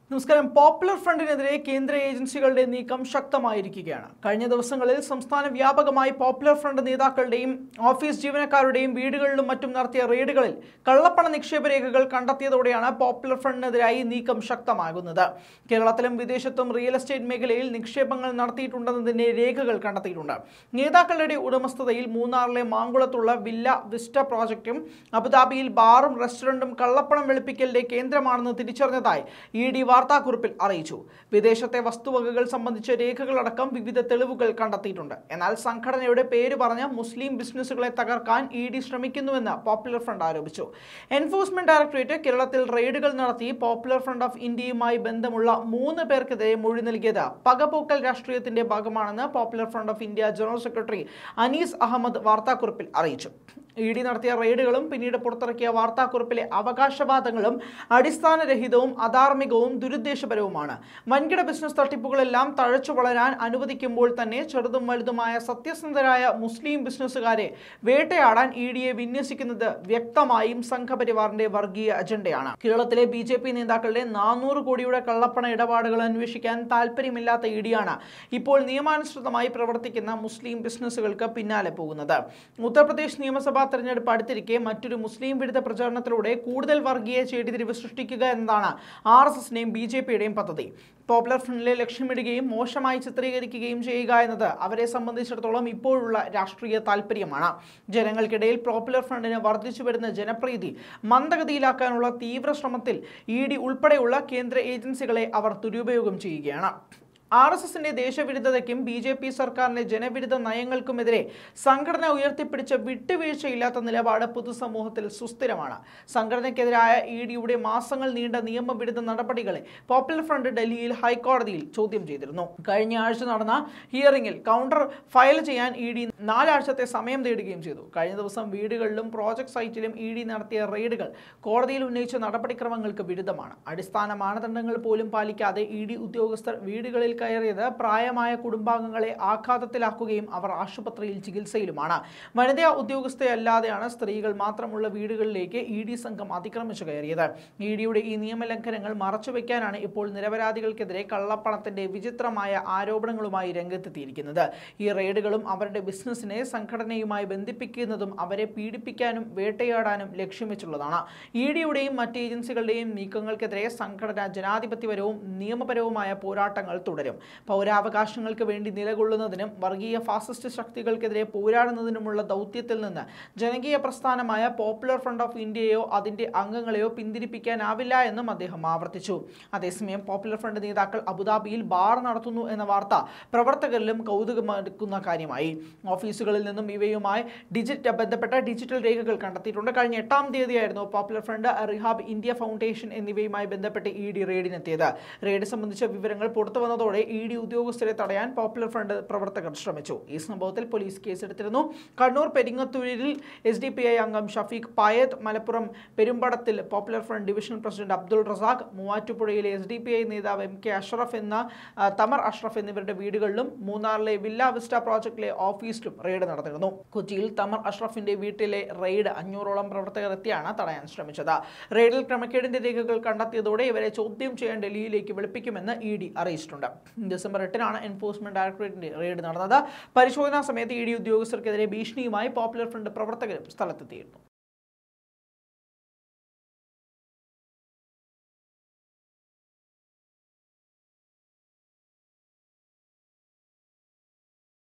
നമസ്കാരം പോപ്പുലർ ഫ്രണ്ടിനെതിരെ കേന്ദ്ര ഏജൻസികളുടെ നീക്കം ശക്തമായിരിക്കുകയാണ് കഴിഞ്ഞ ദിവസങ്ങളിൽ സംസ്ഥാന വ്യാപകമായി പോപ്പുലർ ഫ്രണ്ട് നേതാക്കളുടെയും ഓഫീസ് ജീവനക്കാരുടെയും വീടുകളിലും മറ്റും നടത്തിയ റെയ്ഡുകളിൽ കള്ളപ്പണ നിക്ഷേപ രേഖകൾ കണ്ടെത്തിയതോടെയാണ് പോപ്പുലർ ഫ്രണ്ടിനെതിരായി നീക്കം ശക്തമാകുന്നത് കേരളത്തിലും വിദേശത്തും റിയൽ എസ്റ്റേറ്റ് മേഖലയിൽ നിക്ഷേപങ്ങൾ നടത്തിയിട്ടുണ്ടെന്നതിന്റെ രേഖകൾ കണ്ടെത്തിയിട്ടുണ്ട് നേതാക്കളുടെ ഉടമസ്ഥതയിൽ മൂന്നാറിലെ മാങ്കുളത്തുള്ള വില്ല വിസ്റ്റ പ്രോജക്റ്റും അബുദാബിയിൽ ബാറും റെസ്റ്റോറന്റും കള്ളപ്പണം വെളുപ്പിക്കലിന്റെ കേന്ദ്രമാണെന്ന് തിരിച്ചറിഞ്ഞതായി ഇ ഡി വാർത്താക്കുറിപ്പിൽ അറിയിച്ചു വിദേശത്തെ വസ്തുവകകൾ സംബന്ധിച്ച രേഖകളടക്കം വിവിധ തെളിവുകൾ കണ്ടെത്തിയിട്ടുണ്ട് എന്നാൽ സംഘടനയുടെ പേര് പറഞ്ഞ് മുസ്ലിം ബിസിനസ്സുകളെ തകർക്കാൻ ഇ ഡി ശ്രമിക്കുന്നുവെന്ന് പോപ്പുലർ ഫ്രണ്ട് ആരോപിച്ചു എൻഫോഴ്സ്മെന്റ് ഡയറക്ടറേറ്റ് കേരളത്തിൽ റെയ്ഡുകൾ നടത്തി പോപ്പുലർ ഫ്രണ്ട് ഓഫ് ഇന്ത്യയുമായി ബന്ധമുള്ള മൂന്ന് പേർക്കെതിരെ മൊഴി നൽകിയത് പകപോക്കൽ രാഷ്ട്രീയത്തിന്റെ ഭാഗമാണെന്ന് Popular Front of India general secretary Anees Ahmed വാർത്താക്കുറിപ്പിൽ അറിയിച്ചു ഇ ഡി നടത്തിയ റെയ്ഡുകളും പിന്നീട് പുറത്തിറക്കിയ വാർത്താക്കുറിപ്പിലെ അവകാശവാദങ്ങളും അടിസ്ഥാനരഹിതവും അധാർമികവും ദുരുദ്ദേശപരവുമാണ് വൻകിട ബിസിനസ് തട്ടിപ്പുകളെല്ലാം തഴച്ചു വളരാൻ അനുവദിക്കുമ്പോൾ തന്നെ ചെറുതും വലുതുമായ സത്യസന്ധരായ മുസ്ലിം ബിസിനസ്സുകാരെ വേട്ടയാടാൻ ഇ ഡിയെ വിന്യസിക്കുന്നത് വ്യക്തമായും സംഘപരിവാറിന്റെ വർഗീയ അജണ്ടയാണ് കേരളത്തിലെ ബി ജെ പി നേതാക്കളുടെ നാനൂറ് കോടിയുടെ കള്ളപ്പണ ഇടപാടുകൾ അന്വേഷിക്കാൻ താല്പര്യമില്ലാത്ത ഇ ഡിയാണ് ഇപ്പോൾ നിയമാനുസൃതമായി പ്രവർത്തിക്കുന്ന മുസ്ലിം ബിസിനസ്സുകൾക്ക് പിന്നാലെ പോകുന്നത് ഉത്തർപ്രദേശ് നിയമസഭാ തെരഞ്ഞെടുപ്പ് അടുത്തിരിക്കെ മറ്റൊരു മുസ്ലിം വിരുദ്ധ പ്രചാരണത്തിലൂടെ കൂടുതൽ വർഗീയ ചേടിതിരിവ് സൃഷ്ടിക്കുക എന്നതാണ് ആർ എസ് എസിന്റെയും ബി ജെ പിയുടെയും പദ്ധതി പോപ്പുലർ ഫ്രണ്ടിലെ ലക്ഷ്യമിടുകയും മോശമായി ചിത്രീകരിക്കുകയും ചെയ്യുക എന്നത് അവരെ സംബന്ധിച്ചിടത്തോളം ഇപ്പോഴുള്ള രാഷ്ട്രീയ താല്പര്യമാണ് ജനങ്ങൾക്കിടയിൽ പോപ്പുലർ ഫ്രണ്ടിന് വർദ്ധിച്ചു വരുന്ന ജനപ്രീതി മന്ദഗതിയിലാക്കാനുള്ള തീവ്ര ശ്രമത്തിൽ ഇ ഡി ഉൾപ്പെടെയുള്ള കേന്ദ്ര ഏജൻസികളെ അവർ ദുരുപയോഗം ചെയ്യുകയാണ് ആർ എസ് എസിന്റെ ദേശവിരുദ്ധതയ്ക്കും ബി ജെ പി സർക്കാരിന്റെ ജനവിരുദ്ധ നയങ്ങൾക്കുമെതിരെ സംഘടന ഉയർത്തിപ്പിടിച്ച വിട്ടുവീഴ്ചയില്ലാത്ത നിലപാട് പൊതുസമൂഹത്തിൽ സുസ്ഥിരമാണ് സംഘടനയ്ക്കെതിരായ ഇ ഡിയുടെ മാസങ്ങൾ നീണ്ട നിയമവിരുദ്ധ നടപടികളെ പോപ്പുലർ ഫ്രണ്ട് ഡൽഹിയിൽ ഹൈക്കോടതിയിൽ ചോദ്യം ചെയ്തിരുന്നു കഴിഞ്ഞ ആഴ്ച നടന്ന ഹിയറിംഗിൽ കൗണ്ടർ ഫയൽ ചെയ്യാൻ ഇ ഡി നാലാഴ്ചത്തെ സമയം തേടുകയും ചെയ്തു കഴിഞ്ഞ ദിവസം വീടുകളിലും പ്രോജക്ട് സൈറ്റിലും ഇ ഡി നടത്തിയ റെയ്ഡുകൾ കോടതിയിൽ ഉന്നയിച്ച നടപടിക്രമങ്ങൾക്ക് വിരുദ്ധമാണ് അടിസ്ഥാന മാനദണ്ഡങ്ങൾ പോലും പാലിക്കാതെ ഇ ഡി ഉദ്യോഗസ്ഥർ വീടുകളിൽ കയറിയത് പ്രായമായ കുടുംബാംഗങ്ങളെ ആഘാതത്തിലാക്കുകയും അവർ ആശുപത്രിയിൽ ചികിത്സയിലുമാണ് വനിതാ ഉദ്യോഗസ്ഥയല്ലാതെയാണ് സ്ത്രീകൾ മാത്രമുള്ള വീടുകളിലേക്ക് ഇ ഡി സംഘം അതിക്രമിച്ചു കയറിയത് ഇ ഡിയുടെ ഈ നിയമലംഘനങ്ങൾ മറച്ചുവെക്കാനാണ് ഇപ്പോൾ നിരപരാധികൾക്കെതിരെ കള്ളപ്പണത്തിന്റെ വിചിത്രമായ ആരോപണങ്ങളുമായി രംഗത്തെത്തിയിരിക്കുന്നത് ഈ റെയ്ഡുകളും അവരുടെ ബിസിനസ്സിനെ സംഘടനയുമായി ബന്ധിപ്പിക്കുന്നതും അവരെ പീഡിപ്പിക്കാനും വേട്ടയാടാനും ലക്ഷ്യം വെച്ചുള്ളതാണ് ഇ ഡിയുടെയും മറ്റ് ഏജൻസികളുടെയും നീക്കങ്ങൾക്കെതിരെ സംഘടന ജനാധിപത്യപരവും നിയമപരവുമായ പോരാട്ടങ്ങൾ തുടരും പൗരാവകാശങ്ങൾക്ക് വേണ്ടി നിലകൊള്ളുന്നതിനും വർഗീയ ഫാസിസ്റ്റ് ശക്തികൾക്കെതിരെ പോരാടുന്നതിനുമുള്ള ദൗത്യത്തിൽ നിന്ന് ജനകീയ പ്രസ്ഥാനമായ പോപ്പുലർ ഫ്രണ്ട് ഓഫ് ഇന്ത്യയോ അതിന്റെ അംഗങ്ങളെയോ പിന്തിരിപ്പിക്കാനാവില്ല എന്നും അദ്ദേഹം ആവർത്തിച്ചു അതേസമയം പോപ്പുലർ ഫ്രണ്ട് നേതാക്കൾ അബുദാബിയിൽ ബാർ നടത്തുന്നു എന്ന വാർത്ത പ്രവർത്തകരിലും കൗതുകമെടുക്കുന്ന കാര്യമായി ഓഫീസുകളിൽ നിന്നും ഇവയുമായി ഡിജിറ്റ് ബന്ധപ്പെട്ട ഡിജിറ്റൽ രേഖകൾ കണ്ടെത്തിയിട്ടുണ്ട് കഴിഞ്ഞ എട്ടാം തീയതിയായിരുന്നു Popular Front Rehab India Foundation എന്നിവയുമായി ബന്ധപ്പെട്ട് ഇ ഡി റെയ്ഡിനെത്തിയത് റെയ്ഡ് സംബന്ധിച്ച വിവരങ്ങൾ പുറത്തു വന്നതോടെ ഇ ഡി ഉദ്യോഗസ്ഥരെ തടയാൻ പോപ്പുലർ ഫ്രണ്ട് പ്രവർത്തകർ ശ്രമിച്ചു ഈ സംഭവത്തിൽ പോലീസ് കേസെടുത്തിരുന്നു കണ്ണൂർ പെരിങ്ങത്തൂരിൽ എസ് ഡി പി ഐ അംഗം ഷഫീഖ് പായത്ത് മലപ്പുറം പെരുമ്പടത്തിൽ Popular Front division president Abdul Razak മൂവാറ്റുപുഴയിലെ എസ് ഡി പി ഐ നേതാവ് എം കെ അഷ്റഫ് എന്ന ആ, തമർ അഷ്റഫ് എന്നിവരുടെ വീടുകളിലും മൂന്നാറിലെ വില്ല വിസ്റ്റ പ്രോജക്റ്റിലെ ഓഫീസിലും റെയ്ഡ് നടന്നിരുന്നു കൊച്ചിയിൽ തമർ അഷ്റഫിന്റെ വീട്ടിലെ റെയ്ഡ് അഞ്ഞൂറോളം പ്രവർത്തകർ എത്തിയാണ് തടയാൻ ശ്രമിച്ചത് റെയ്ഡിൽ ക്രമക്കേടിന്റെ രേഖകൾ കണ്ടെത്തിയതോടെ ഇവരെ ചോദ്യം ചെയ്യാൻ ഡൽഹിയിലേക്ക് വിളിപ്പിക്കുമെന്ന് ഇ ഡി അറിയിച്ചിട്ടുണ്ട് ഡിസംബർ എട്ടിനാണ് എൻഫോഴ്സ്മെന്റ് ഡയറക്ടറേറ്റിന്റെ റെയ്ഡ് നടന്നത് പരിശോധനാ സമയത്ത് ഇ ഡി ഉദ്യോഗസ്ഥർക്കെതിരെ ഭീഷണിയുമായി പോപ്പുലർ ഫ്രണ്ട് പ്രവർത്തകരും സ്ഥലത്തെത്തിയിരുന്നു